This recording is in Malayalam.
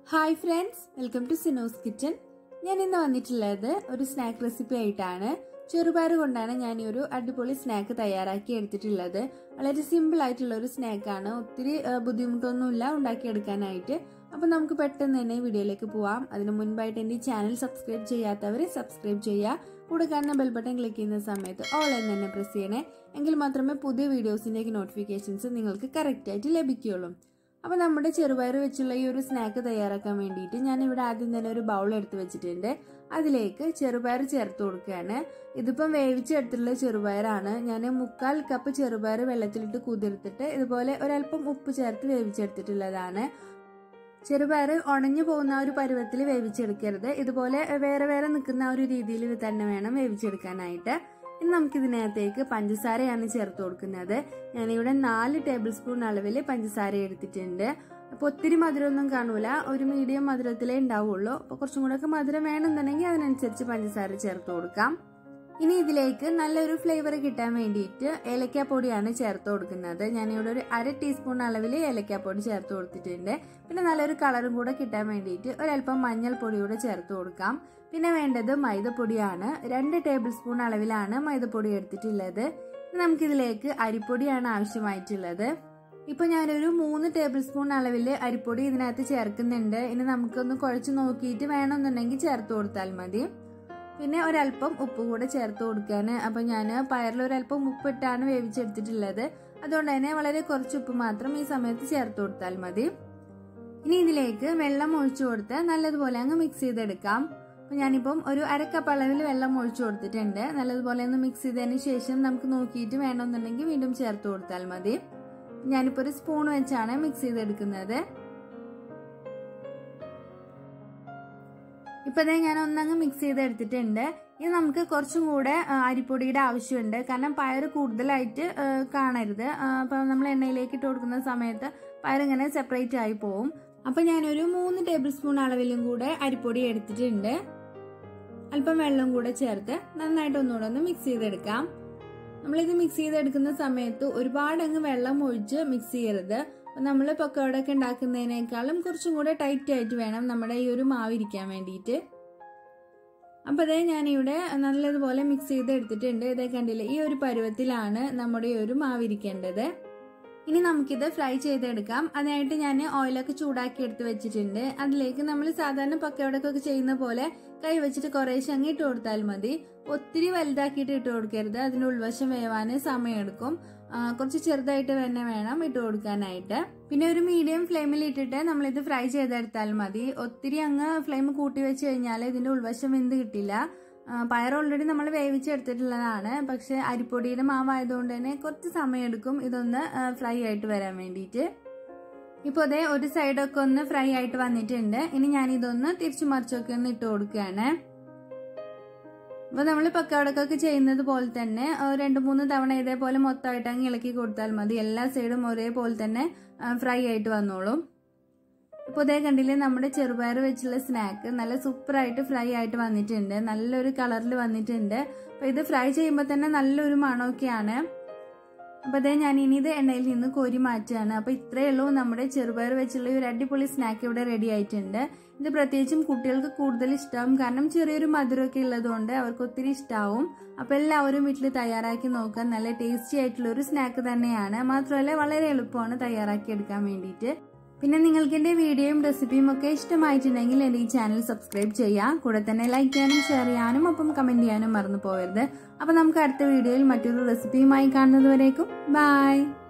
ഹായ് ഫ്രണ്ട്സ് വെൽക്കം ടു സിനോസ് കിച്ചൺ ഞാൻ ഇന്ന് വന്നിട്ടുള്ളത് ഒരു സ്നാക്ക് റെസിപ്പി ആയിട്ടാണ് ചെറുപയർ കൊണ്ടാണ് ഞാൻ ഈ ഒരു അടിപൊളി സ്നാക്ക് തയ്യാറാക്കി എടുത്തിട്ടുള്ളത് വളരെ സിമ്പിൾ ആയിട്ടുള്ള ഒരു സ്നാക്കാണ് ഒത്തിരി ആ, ബുദ്ധിമുട്ടൊന്നുമില്ല ഉണ്ടാക്കിയെടുക്കാനായിട്ട് അപ്പോൾ നമുക്ക് പെട്ടെന്ന് തന്നെ വീഡിയോയിലേക്ക് പോവാം അതിന് മുൻപായിട്ട് എൻ്റെ ഈ ചാനൽ സബ്സ്ക്രൈബ് ചെയ്യാത്തവർ സബ്സ്ക്രൈബ് ചെയ്യുക കൂടെ കാണുന്ന ബെൽ ബട്ടൺ ക്ലിക്ക് ചെയ്യുന്ന സമയത്ത് ഓൾ എന്ന് തന്നെ പ്രസ് ചെയ്യണേ എങ്കിൽ മാത്രമേ പുതിയ വീഡിയോസിൻ്റെയൊക്കെ നോട്ടിഫിക്കേഷൻസ് നിങ്ങൾക്ക് കറക്റ്റായിട്ട് ലഭിക്കുകയുള്ളൂ അപ്പോൾ നമ്മുടെ ചെറുപയർ വെച്ചുള്ള ഈ ഒരു സ്നാക്ക് തയ്യാറാക്കാൻ വേണ്ടിയിട്ട് ഞാൻ ഇവിടെ ആദ്യം തന്നെ ഒരു ബൗൾ എടുത്ത് വെച്ചിട്ടുണ്ട് അതിലേക്ക് ചെറുപയർ ചേർത്ത് കൊടുക്കുകയാണ് ഇതിപ്പം വേവിച്ചെടുത്തിട്ടുള്ള ചെറുപയറാണ് ഞാൻ മുക്കാൽ കപ്പ് ചെറുപയർ വെള്ളത്തിലിട്ട് കുതിർത്തിട്ട് ഇതുപോലെ ഒരല്പം ഉപ്പ് ചേർത്ത് വേവിച്ചെടുത്തിട്ടുള്ളതാണ് ചെറുപയർ ഉണഞ്ഞു പോകുന്ന ആ ഒരു പരുവത്തിൽ വേവിച്ചെടുക്കരുത് ഇതുപോലെ വേറെ വേറെ നിൽക്കുന്ന ആ ഒരു രീതിയിൽ തന്നെ വേണം വേവിച്ചെടുക്കാനായിട്ട് ഇനി നമുക്കിതിനകത്തേക്ക് പഞ്ചസാരയാണ് ചേർത്ത് കൊടുക്കുന്നത് ഞാനിവിടെ നാല് ടേബിൾ സ്പൂൺ അളവിൽ പഞ്ചസാര എടുത്തിട്ടുണ്ട് അപ്പോൾ ഒത്തിരി മധുരമൊന്നും കാണൂല ഒരു മീഡിയം മധുരത്തിലേ ഉണ്ടാവുള്ളൂ അപ്പോൾ കുറച്ചും കൂടെ ഒക്കെ മധുരം വേണമെന്നുണ്ടെങ്കിൽ അതിനനുസരിച്ച് പഞ്ചസാര ചേർത്ത് കൊടുക്കാം ഇനി ഇതിലേക്ക് നല്ലൊരു ഫ്ലേവർ കിട്ടാൻ വേണ്ടിയിട്ട് ഏലക്കാപ്പൊടിയാണ് ചേർത്ത് കൊടുക്കുന്നത് ഞാനിവിടെ ഒരു അര ടീസ്പൂൺ അളവിൽ ഏലക്കാപ്പൊടി ചേർത്ത് കൊടുത്തിട്ടുണ്ട് പിന്നെ നല്ലൊരു കളറും കൂടെ കിട്ടാൻ വേണ്ടിയിട്ട് ഒരല്പം മഞ്ഞൾപ്പൊടി കൂടെ ചേർത്ത് കൊടുക്കാം പിന്നെ വേണ്ടത് മൈദപ്പൊടിയാണ് രണ്ട് ടേബിൾ സ്പൂൺ അളവിലാണ് മൈദപ്പൊടി എടുത്തിട്ടുള്ളത് നമുക്കിതിലേക്ക് അരിപ്പൊടിയാണ് ആവശ്യമായിട്ടുള്ളത് ഇപ്പൊ ഞാനൊരു മൂന്ന് ടേബിൾ സ്പൂൺ അളവിൽ അരിപ്പൊടി ഇതിനകത്ത് ചേർക്കുന്നുണ്ട് ഇനി നമുക്കൊന്ന് കുഴച്ച് നോക്കിയിട്ട് വേണമെന്നുണ്ടെങ്കിൽ ചേർത്ത് കൊടുത്താൽ മതി പിന്നെ ഒരല്പം ഉപ്പ് കൂടെ ചേർത്ത് കൊടുക്കുകയാണ് അപ്പം ഞാൻ പയറിൽ ഒരല്പം ഉപ്പിട്ടാണ് വേവിച്ചെടുത്തിട്ടുള്ളത് അതുകൊണ്ട് തന്നെ വളരെ കുറച്ച് ഉപ്പ് മാത്രം ഈ സമയത്ത് ചേർത്ത് കൊടുത്താൽ മതി ഇനി ഇതിലേക്ക് വെള്ളം ഒഴിച്ചു കൊടുത്ത് നല്ലതുപോലെ അങ്ങ് മിക്സ് ചെയ്തെടുക്കാം അപ്പം ഞാനിപ്പം ഒരു അരക്കപ്പ് അളവിൽ വെള്ളം ഒഴിച്ചു കൊടുത്തിട്ടുണ്ട് നല്ലതുപോലെ ഒന്ന് മിക്സ് ചെയ്തതിന് ശേഷം നമുക്ക് നോക്കിയിട്ട് വേണമെന്നുണ്ടെങ്കിൽ വീണ്ടും ചേർത്ത് കൊടുത്താൽ മതി ഞാനിപ്പോൾ ഒരു സ്പൂൺ വെച്ചാണ് മിക്സ് ചെയ്തെടുക്കുന്നത് ഇപ്പൊ ദേ ഞാൻ ഒന്നങ്ങ് മിക്സ് ചെയ്ത് എടുത്തിട്ടുണ്ട് ഇത് നമുക്ക് കുറച്ചും കൂടെ ആ, അരിപ്പൊടിയുടെ ആവശ്യമുണ്ട് കാരണം പയർ കൂടുതലായിട്ട് ആ, കാണരുത് ആ, അപ്പൊ നമ്മൾ എണ്ണയിലേക്ക് ഇട്ട് കൊടുക്കുന്ന സമയത്ത് പയർ ഇങ്ങനെ സെപ്പറേറ്റ് ആയി പോവും അപ്പൊ ഞാനൊരു മൂന്ന് ടേബിൾ സ്പൂൺ അളവിലും കൂടെ അരിപ്പൊടി എടുത്തിട്ടുണ്ട് അല്പം വെള്ളം കൂടെ ചേർത്ത് നന്നായിട്ട് ഒന്നുകൂടെ ഒന്ന് മിക്സ് ചെയ്തെടുക്കാം നമ്മളിത് മിക്സ് ചെയ്തെടുക്കുന്ന സമയത്ത് ഒരുപാട് അങ്ങ് വെള്ളം ഒഴിച്ച് മിക്സ് ചെയ്യരുത് നമ്മൾ പക്കോടൊക്കെ ഉണ്ടാക്കുന്നതിനേക്കാളും കുറച്ചും കൂടെ ടൈറ്റ് ആയിട്ട് വേണം നമ്മുടെ ഈ ഒരു മാവ് ഇരിക്കാൻ വേണ്ടിയിട്ട് അപ്പോൾ അതേ ഞാനിവിടെ നല്ലതുപോലെ മിക്സ് ചെയ്ത് എടുത്തിട്ടുണ്ട് ഇതേ കണ്ടില്ലേ ഈ ഒരു പരുവത്തിലാണ് നമ്മുടെ ഈ ഒരു മാവ് ഇരിക്കേണ്ടത് ഇനി നമുക്കിത് ഫ്രൈ ചെയ്തെടുക്കാം അതിനായിട്ട് ഞാൻ ഓയിലൊക്കെ ചൂടാക്കി എടുത്ത് വെച്ചിട്ടുണ്ട് അതിലേക്ക് നമ്മൾ സാധാരണ പക്കവടക്കൊക്കെ ചെയ്യുന്ന പോലെ കൈ വെച്ചിട്ട് കുറേശ്ശെ അങ്ങ് ഇട്ട് കൊടുത്താൽ മതി ഒത്തിരി വലുതാക്കിയിട്ട് ഇട്ട് കൊടുക്കരുത് അതിൻ്റെ ഉൾവശം വേവാൻ സമയമെടുക്കും ആ, കുറച്ച് ചെറുതായിട്ട് തന്നെ വേണം ഇട്ട് കൊടുക്കാനായിട്ട് പിന്നെ ഒരു മീഡിയം ഫ്ലെയിമിൽ ഇട്ടിട്ട് നമ്മളിത് ഫ്രൈ ചെയ്തെടുത്താൽ മതി ഒത്തിരി അങ്ങ് ഫ്ലെയിം കൂട്ടി വെച്ച് കഴിഞ്ഞാൽ ഇതിൻ്റെ ഉൾവശം വെന്ത് കിട്ടില്ല ആ, പയർ ഓൾറെഡി നമ്മൾ വേവിച്ചെടുത്തിട്ടുള്ളതാണ് പക്ഷെ അരിപ്പൊടിയുടെ മാവായതുകൊണ്ട് തന്നെ കുറച്ച് സമയമെടുക്കും ഇതൊന്ന് ഫ്രൈ ആയിട്ട് വരാൻ വേണ്ടിയിട്ട് ഇപ്പോൾ അതേ ഒരു സൈഡൊക്കെ ഒന്ന് ഫ്രൈ ആയിട്ട് വന്നിട്ടുണ്ട് ഇനി ഞാൻ ഇതൊന്ന് തിരിച്ചു മറിച്ചൊക്കെ ഒന്ന് ഇട്ട് കൊടുക്കുകയാണ് അപ്പോൾ നമ്മൾ പക്കവടക്കൊക്കെ ചെയ്യുന്നത് പോലെ തന്നെ ആ, രണ്ട് മൂന്ന് തവണ ഇതേപോലെ മൊത്തമായിട്ട് അങ്ങ് ഇളക്കി കൊടുത്താൽ മതി എല്ലാ സൈഡും ഒരേപോലെ തന്നെ ഫ്രൈ ആയിട്ട് വന്നോളും ഇപ്പോൾ ഇതേ കണ്ടില്ലേ നമ്മുടെ ചെറുപയർ വെച്ചുള്ള സ്നാക്ക് നല്ല സൂപ്പറായിട്ട് ഫ്രൈ ആയിട്ട് വന്നിട്ടുണ്ട് നല്ലൊരു കളറിൽ വന്നിട്ടുണ്ട് അപ്പോൾ ഇത് ഫ്രൈ ചെയ്യുമ്പോൾ തന്നെ നല്ലൊരു മണമൊക്കെയാണ് അപ്പോൾ അതേ ഞാൻ ഇനി ഇത് എണ്ണയിൽ നിന്ന് കോരി മാറ്റുകയാണ് അപ്പോൾ ഇത്രയേ ഉള്ളൂ നമ്മുടെ ചെറുപയർ വെച്ചുള്ള ഈ ഒരു അടിപൊളി സ്നാക്ക് ഇവിടെ റെഡി ആയിട്ടുണ്ട് ഇത് പ്രത്യേകിച്ചും കുട്ടികൾക്ക് കൂടുതൽ ഇഷ്ടമാവും കാരണം ചെറിയൊരു മധുരമൊക്കെ ഉള്ളതുകൊണ്ട് അവർക്ക് ഒത്തിരി ഇഷ്ടമാവും അപ്പോൾ എല്ലാവരും വീട്ടിൽ തയ്യാറാക്കി നോക്കാൻ നല്ല ടേസ്റ്റി ആയിട്ടുള്ള ഒരു സ്നാക്ക് തന്നെയാണ് മാത്രമല്ല വളരെ എളുപ്പമാണ് തയ്യാറാക്കി എടുക്കാൻ വേണ്ടിയിട്ട് പിന്നെ നിങ്ങൾക്ക് എൻ്റെ വീഡിയോയും റെസിപ്പിയും ഒക്കെ ഇഷ്ടമായിട്ടുണ്ടെങ്കിൽ എൻ്റെ ഈ ചാനൽ സബ്സ്ക്രൈബ് ചെയ്യാം കൂടെ തന്നെ ലൈക്ക് ചെയ്യാനും ഷെയർ ചെയ്യാനും ഒപ്പം കമൻറ്റ് ചെയ്യാനും മറന്നു പോകരുത് അപ്പോൾ നമുക്ക് അടുത്ത വീഡിയോയിൽ മറ്റൊരു റെസിപ്പിയുമായി കാണുന്നത് വരേക്കും ബൈ